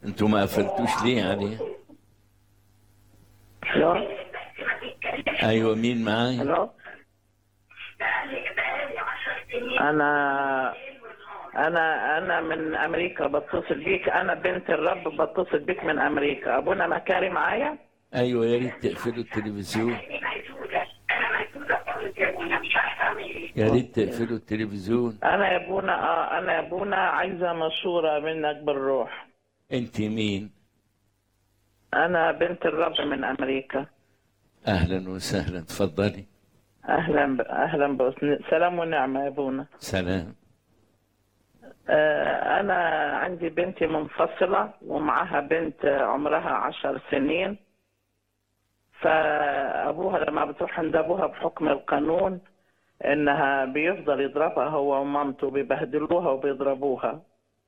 انتوا ما قفلتوش ليه عليه الو ايوه مين معايا الو انا انا انا من امريكا بتصل بيك انا بنت الرب بتصل بيك من امريكا ابونا مكاري معايا ايوه يا ريت تقفلوا التلفزيون يا ريت تقفلوا التلفزيون انا يا ابونا اه انا يا ابونا عايزه مشوره منك بالروح انت مين انا بنت الرب من امريكا اهلا وسهلا تفضلي اهلا ب... اهلا بس سلام ونعمه يا ابونا سلام آه، أنا عندي بنتي منفصلة ومعها بنت عمرها عشر سنين فأبوها لما بتروح عند أبوها بحكم القانون إنها بيفضل يضربها هو ومامته بيبهدلوها وبيضربوها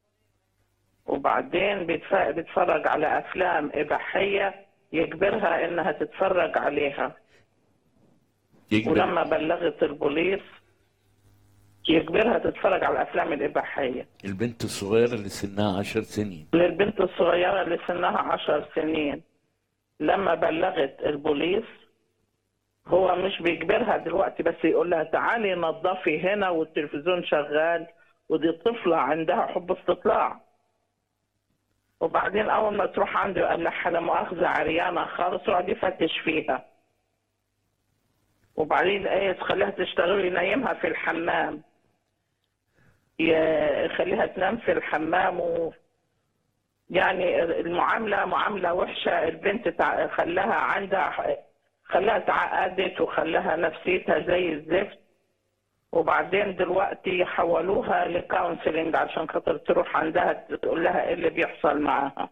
وبعدين بيتف- بيتفرج على أفلام إباحية يجبرها إنها تتفرج عليها يجبر ولما بلغت البوليس يجبرها تتفرج على الأفلام الإباحية البنت الصغيرة اللي سنها عشر سنين للبنت الصغيرة اللي سنها عشر سنين لما بلغت البوليس هو مش بيجبرها دلوقتي بس يقول لها تعالي نظفي هنا والتلفزيون شغال ودي طفلة عندها حب استطلاع وبعدين أول ما تروح عنده قال لها لا مؤاخذة عريانة خالص وقعد يفتش فيها وبعدين ايه تخليها تشتغل ينيمها في الحمام ي- يخليها تنام في الحمام و يعني المعاملة معاملة وحشة البنت تع- خلاها عندها خلاها تعقدت وخلاها نفسيتها زي الزفت وبعدين دلوقتي حولوها لكونسلنج عشان خاطر تروح عندها تقول لها ايه اللي بيحصل معاها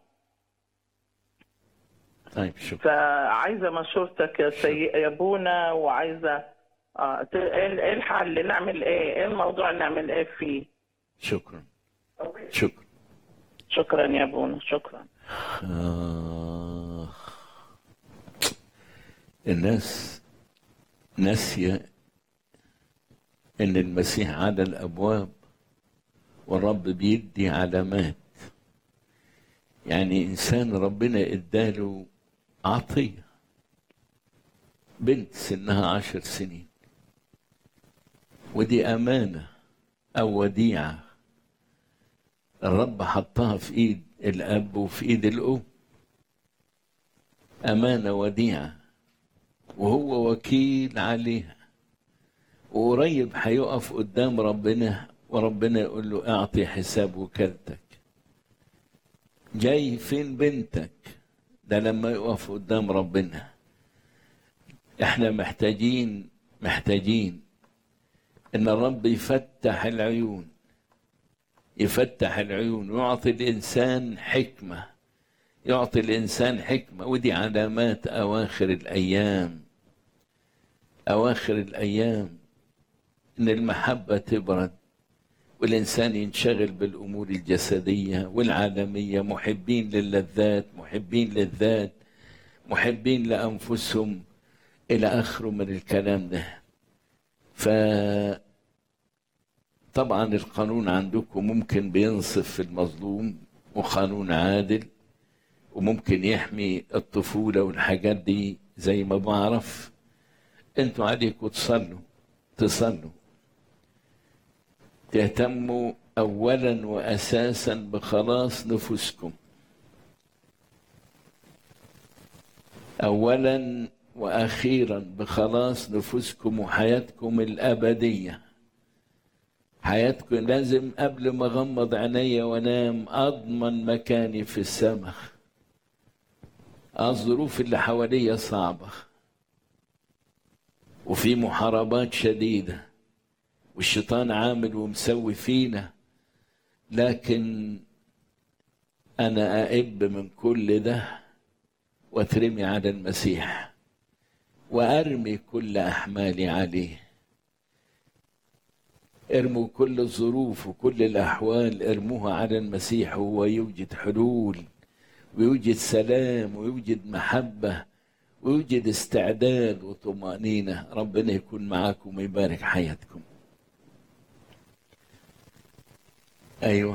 طيب شكرا فعايزه مشورتك يا سي يا ابونا وعايزه آه ت- ايه إيه الحل نعمل ايه؟ ايه الموضوع نعمل ايه فيه؟ شكرا شكرا شكرا يا ابونا شكرا آه. الناس ناسية إن المسيح على الأبواب والرب بيدي علامات يعني إنسان ربنا إداله عطية بنت سنها عشر سنين ودي أمانة أو وديعة الرب حطها في ايد الاب وفي ايد الام امانه وديعه وهو وكيل عليها وقريب هيقف قدام ربنا وربنا يقول له اعطي حساب وكالتك جاي فين بنتك ده لما يقف قدام ربنا احنا محتاجين محتاجين ان الرب يفتح العيون يفتح العيون ويعطي الإنسان حكمة يعطي الإنسان حكمة ودي علامات أواخر الأيام أواخر الأيام إن المحبة تبرد والإنسان ينشغل بالأمور الجسدية والعالمية محبين للذات محبين للذات محبين لأنفسهم إلى آخره من الكلام ده ف طبعا القانون عندكم ممكن بينصف في المظلوم وقانون عادل وممكن يحمي الطفولة والحاجات دي زي ما بعرف انتوا عليكم تصلوا تصلوا تهتموا اولا واساسا بخلاص نفوسكم اولا واخيرا بخلاص نفوسكم وحياتكم الابديه حياتكم لازم قبل ما اغمض عينيا وانام اضمن مكاني في السماء الظروف اللي حواليا صعبة وفي محاربات شديدة والشيطان عامل ومسوي فينا لكن أنا أئب من كل ده واترمي على المسيح وأرمي كل أحمالي عليه ارموا كل الظروف وكل الأحوال ارموها على المسيح وهو يوجد حلول ويوجد سلام ويوجد محبة ويوجد استعداد وطمأنينة ربنا يكون معاكم ويبارك حياتكم أيوة